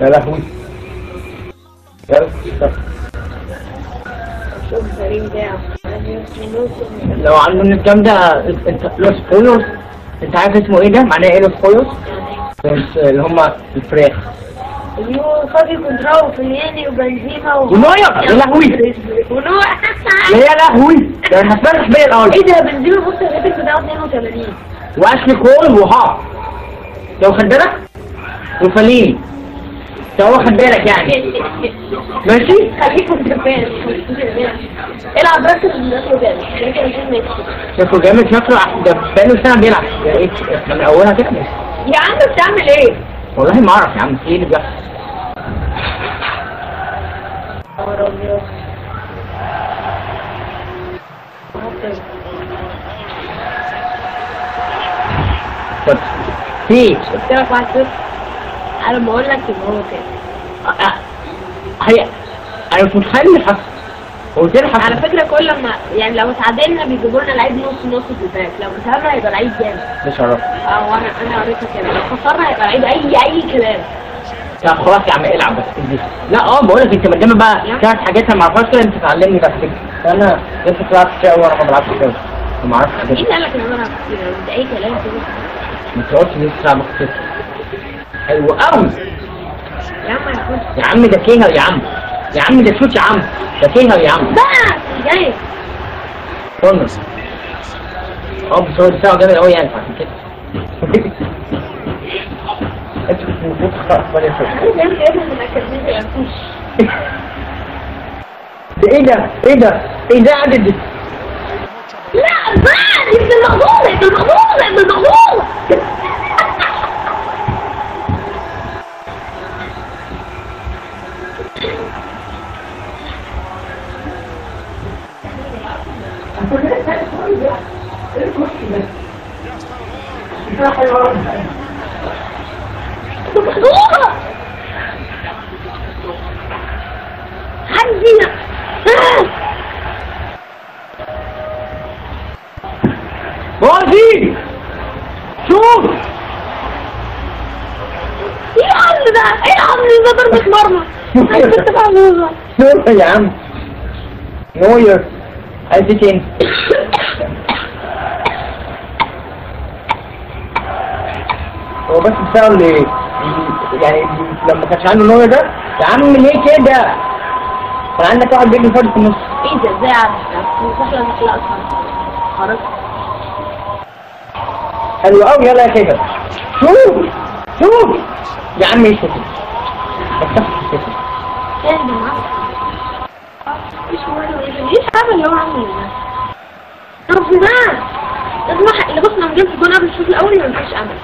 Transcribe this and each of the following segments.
يا لهوي يلا طب. شوف الفريق ده لو عنده من الكلام ده انت لوس بولوس انت عارف اسمه ايه ده؟ معناه ايه لوس بولوس؟ بس اللي هم الفراخ اليو فاضي كونترا وفلياني وبنزيما و... ونوير يا لهوي ونوع يا لهوي ده انا هتفرح بيا الاول ايه ده بنزيما بص الريتنج بتاعه 82 واشلي كول وهاب لو خد بالك وفلين لو واخد بالك يعني ماشي خليك متفائل العب بس الناس جامد لكن مش ميكسي شكله جامد شكله ده بقاله سنه بيلعب يا ايه احنا من اولها كده ماشي يا عم بتعمل ايه؟ والله ما اعرف يا عم ايه اللي بيحصل نهار ابيض طب في قلت لك واحد صفر انا بقول لك ان هو كده آه، آه، هي انا مش متخيل اللي حصل قلت لي على حصل فكره كل ما يعني لو اتعادلنا بيجيبوا لنا لعيب نص نص في الباك لو كسبنا هيبقى لعيب جامد ده شرف اه وانا انا قريتها كده لو خسرنا هيبقى لعيب اي اي كلام لا خلاص يا عم العب بس انجز لا اه بقول لك انت ما دام بقى ثلاث حاجات انا ما اعرفهاش كده انت تعلمني بس كده انا لسه بلعب كتير وانا ما بلعبش كده ما اعرفش حاجات مين قال لك ان انا بلعب كتير ده اي كلام كده ما انت قلت لسه بلعب كتير حلو قوي يا عم هيكون يا عم ده كيهر يا عم يا عم ده شوت يا عم ده كيهر يا عم بقى جاي كورنر اه بس هو دفاعه جامد قوي يعني عشان كده انت كنت المفروض تختار اخبار يا شوت جاي كده من الاكاديميه يا فوش ده ايه ده ايه ده ايه ده عدد لا بقى ابن المغضوب ابن المغضوب ابن المغضوب مغضوبة عندي بوزي شوف ايه العمل ده ايه العمل ده ضربة مرمى انا كنت بعملها شوف يا عم نوير عايز ايه تاني هو بس بسبب اللي يعني لما كانش عنده نوير ده يا عم ليه كده كان عندك واحد بيجري فاضي في النص ايه ده ازاي عارف سهلة انك لا اصلا خرجت حلو قوي يلا يا كده شوف شوف يا عم ايش كده بس ايه ده معاك مش مهم ايه مفيش حاجة اللي هو عامله ده طب زمان اسمع اللي بص لما جبت الجون قبل الشوط الاول يبقى مفيش امل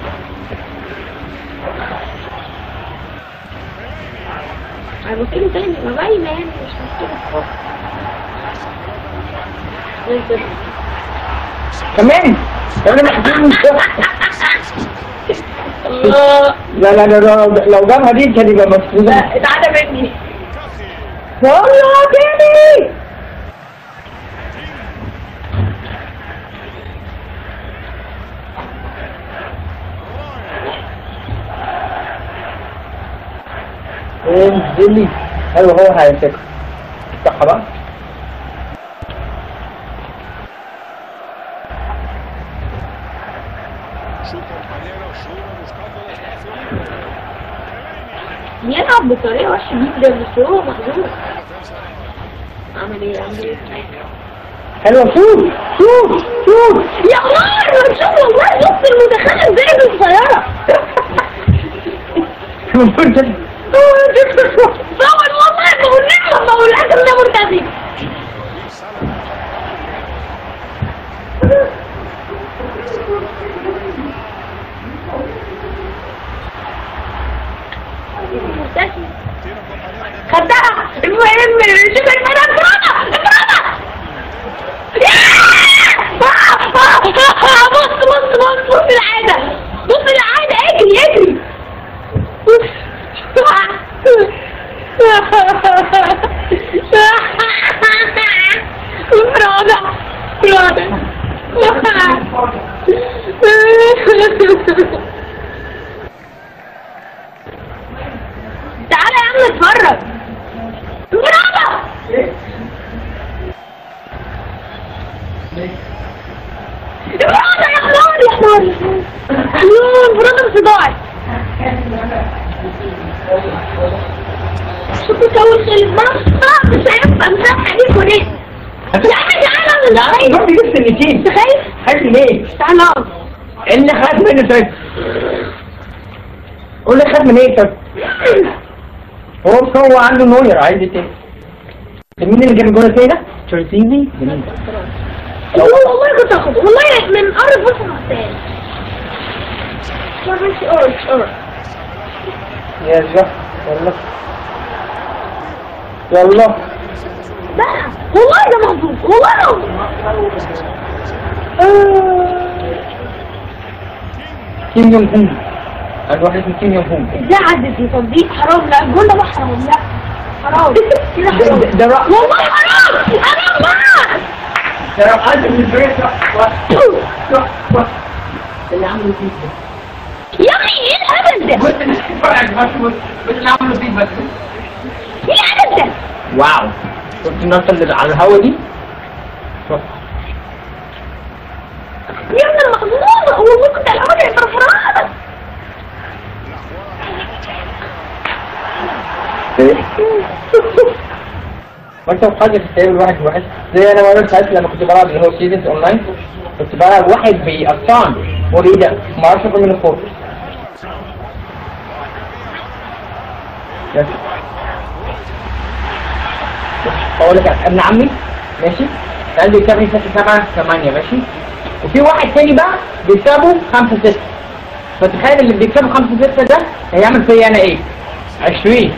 هيبص له تاني ما باينة يعني مش مشكلة زي كده. كمان كمان محزون الله لا لا لا لا لو جابها دي كان يبقى مفروض لا اتعدى مني والله تاني انزلي ايوه هو هيمسكها صح بقى Su compañero sube buscando desplazamiento. يلعب بطريقة وحشة جدا بس هو مخزوق عامل ايه عامل ايه حلوة شوف شوف شوف يا عمر شوف والله بص المتخلف زي الصغيرة المفروض فاول والله بقول لك بقول لك ده مرتدي مرتدي Tiene un compañero de خدها المهم شوف المنى انفراده انفراده بص بص بص بص العادة بص العادة اجري اجري انفراده انفراده لازم اتفرج برافو برافو يا حمار يا حمار يا حمار يون برافو صداعي شوفوا كون خلف ما مش هينفع مش هينفع عليكم ليه يا عم تعالى لا انا ربي لسه النتيجة انت خايف؟ خايف ليه؟ تعالى نقعد اللي خاف منه طيب قول لي خاف من ايه طيب هو بس هو عنده نوير عايز ايه تاني مين اللي جاب الجول التاني ده؟ تشورتيني جميل والله والله كنت اخد والله من قرب بص محتاج ماشي اورج اورج يا زلمة يلا يلا لا والله ده محظوظ والله ده كيم يونغ هون عنده واحد اسمه كيم يونغ هون ازاي عدت دي طب دي حرام لا الجول ده بقى حرام لا حرام كده حرام ده- ده رأ- والله حرام حرام بقى ده لو قعدت من البيت اللي عمله فيه ده يا اخي ايه الهبل ده؟ بص اللي بص بص اللي عمله فيه بس ايه الهبل ده؟ واو شفت الناس اللي على الهوا دي شوف. يا ابن المخزوزة هو ممكن تلعبها زي فرفرانة وانت وحاجة تستقبل واحد واحد زي انا مرة ساعات لما كنت بلعب اللي هو سيزنز اونلاين كنت بلعب واحد بيقطعني مريدة ما اعرفش اكل من الفوق بس اقول لك ابن عمي ماشي كان بيكسبني ستة سبعة ثمانية ماشي وفي واحد تاني بقى بيكسبه خمسة ستة فتخيل اللي بيكسبه خمسة ستة ده هيعمل فيا انا ايه؟ عشرين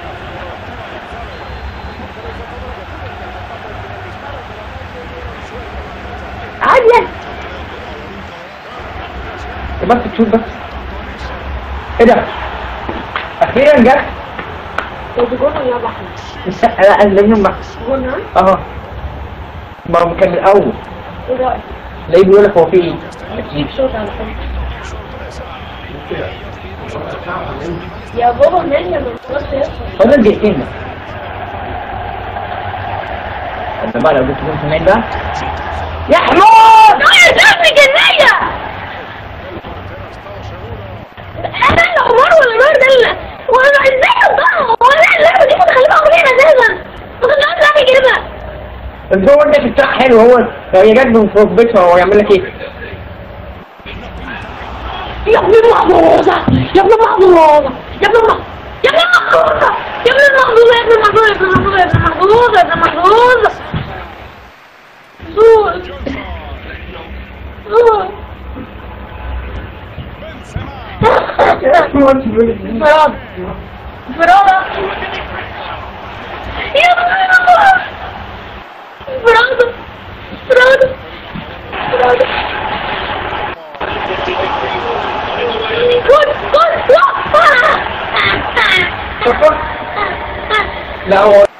عادي يعني بس تشوف بس ايه ده اخيرا جت طب جول يا بحر لا لازم بقى جول ها؟ اه ما هو كان من الاول ايه رأيك؟ تلاقيه بيقول لك هو في ايه ليك شوط على فكرة يا بابا ماشي من خلاص يا فاضل دقيقتين بس طب بقى لو جبت جول كمان ده يا حمار يا زلمة جنية انا الحمار ولا النار ده اللي وانا ازاي الضغط ولا اللعبة دي متخلفة عمرين اساسا ما كنتش عارف اعمل كده بس هو انت في الصح حلو هو لو هي جت من فوق بيتها هو يعمل لك ايه؟ يا ابن المحظوظة يا ابن المحظوظة يا ابن المحظوظة يا ابن المحظوظة يا ابن المحظوظة يا ابن المحظوظة يا ابن المحظوظة يا ابن المحظوظة زول زول فراد فرادة يا ابن المحظوظة فرادة فرادة فرادة جول جول لا هو